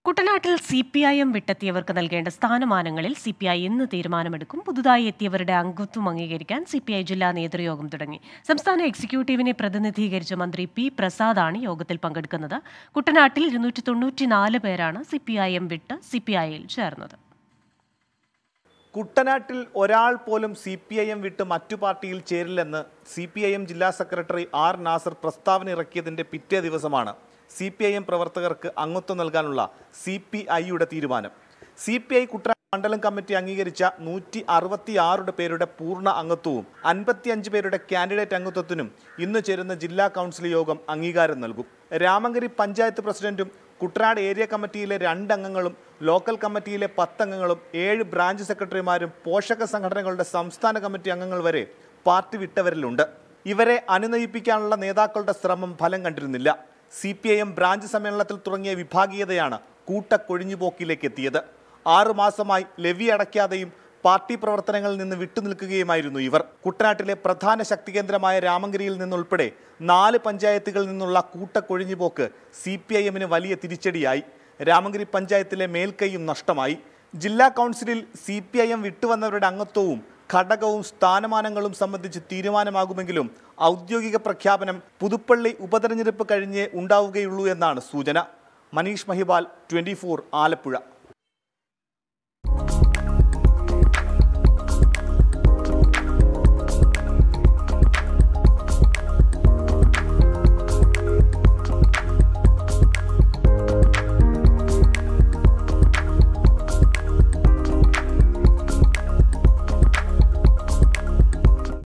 കുട്ടനാട്ടിൽ C P I M വിട്ടെത്തിയവർക്ക് നൽകേണ്ട സ്ഥാനമാനങ്ങളിൽ സി പി ഐ ഇന്ന് തീരുമാനമെടുക്കും പുതുതായി എത്തിയവരുടെ അംഗത്വം അംഗീകരിക്കാൻ സി പി ഐ ജില്ലാ നേതൃയോഗം തുടങ്ങി സംസ്ഥാന എക്സിക്യൂട്ടീവിനെ പ്രതിനിധീകരിച്ച മന്ത്രി പി പ്രസാദാണ് യോഗത്തിൽ പങ്കെടുക്കുന്നത് കുട്ടനാട്ടിൽ ഇരുന്നൂറ്റി തൊണ്ണൂറ്റിനാല് പേരാണ് സി പി ഐ എം വിട്ട് സി പി ഐയിൽ ചേർന്നത് കുട്ടനാട്ടിൽ ഒരാൾ പോലും സി പി ഐ എം വിട്ട് മറ്റു പാർട്ടിയിൽ ചേരില്ലെന്ന് സി പി ഐ എം ജില്ലാ സെക്രട്ടറി ആർ നാസർ പ്രസ്താവന ഇറക്കിയതിന്റെ പിറ്റേ ദിവസമാണ് സി പി ഐ എം പ്രവർത്തകർക്ക് അംഗത്വം നൽകാനുള്ള സി പി ഐയുടെ തീരുമാനം സി പി ഐ കുട്ടനാട് മണ്ഡലം കമ്മിറ്റി അംഗീകരിച്ച നൂറ്റി അറുപത്തി ആറുടെ പേരുടെ പൂർണ്ണ അംഗത്വവും അൻപത്തിയഞ്ച് പേരുടെ കാൻഡിഡേറ്റ് അംഗത്വത്തിനും ഇന്ന് ചേരുന്ന ജില്ലാ കൗൺസിൽ യോഗം അംഗീകാരം നൽകും രാമങ്കരി പഞ്ചായത്ത് പ്രസിഡന്റും കുട്ടനാട് ഏരിയ കമ്മിറ്റിയിലെ രണ്ടംഗങ്ങളും ലോക്കൽ കമ്മിറ്റിയിലെ പത്തംഗങ്ങളും ഏഴ് ബ്രാഞ്ച് സെക്രട്ടറിമാരും പോഷക സംഘടനകളുടെ സംസ്ഥാന കമ്മിറ്റി അംഗങ്ങൾ വരെ പാർട്ടി വിട്ടവരിലുണ്ട് ഇവരെ അനുനയിപ്പിക്കാനുള്ള നേതാക്കളുടെ ശ്രമം ഫലം കണ്ടിരുന്നില്ല C P I M branch സമ്മേളനത്തിൽ തുടങ്ങിയ വിഭാഗീയതയാണ് കൂട്ടക്കൊഴിഞ്ഞുപോക്കിലേക്ക് എത്തിയത് ആറുമാസമായി ലെവി അടയ്ക്കാതെയും പാർട്ടി പ്രവർത്തനങ്ങളിൽ നിന്ന് വിട്ടുനിൽക്കുകയുമായിരുന്നു ഇവർ കുട്ടനാട്ടിലെ പ്രധാന ശക്തികേന്ദ്രമായ രാമങ്കരിയിൽ നിന്നുൾപ്പെടെ നാല് പഞ്ചായത്തുകളിൽ നിന്നുള്ള കൂട്ടക്കൊഴിഞ്ഞുപോക്ക് സി പി ഐ എമ്മിന് വലിയ തിരിച്ചടിയായി രാമങ്കരി പഞ്ചായത്തിലെ മേൽക്കൈയും നഷ്ടമായി ജില്ലാ കൗൺസിലിൽ സി പി ഐ എം വിട്ടുവന്നവരുടെ അംഗത്വവും ഘടകവും സ്ഥാനമാനങ്ങളും സംബന്ധിച്ച് തീരുമാനമാകുമെങ്കിലും ഔദ്യോഗിക പ്രഖ്യാപനം പുതുപ്പള്ളി ഉപതെരഞ്ഞെടുപ്പ് കഴിഞ്ഞേ ഉണ്ടാവുകയുള്ളൂ എന്നാണ് സൂചന മനീഷ് മഹിബാൽ ട്വന്റി ആലപ്പുഴ